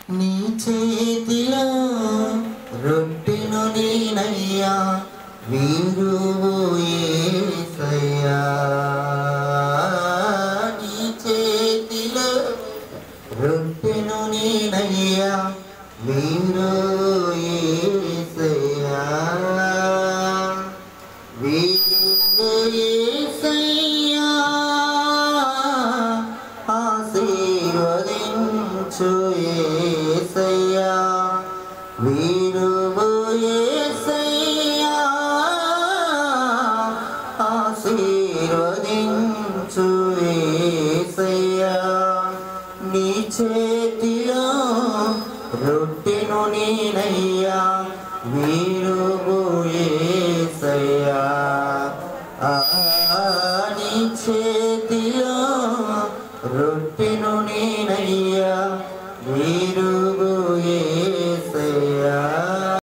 నీ చేతిలో రొట్టెను నేనయ్యా వీరు ఏసయ్యా నీ చేతిలో రొట్టెను నేనయ్యా వీరు ఏసయ్యా వీరు ఏసయ్యా ఆశీర్వదించు ఏసయ్యా వీరువు ఏసయ్యా ఆశీర్వదించు ఏసయ్యా నీ చేతిలో రొట్టెను నేనయ్యా వీరువు ఏసయ్యా ఆ నీ చేతి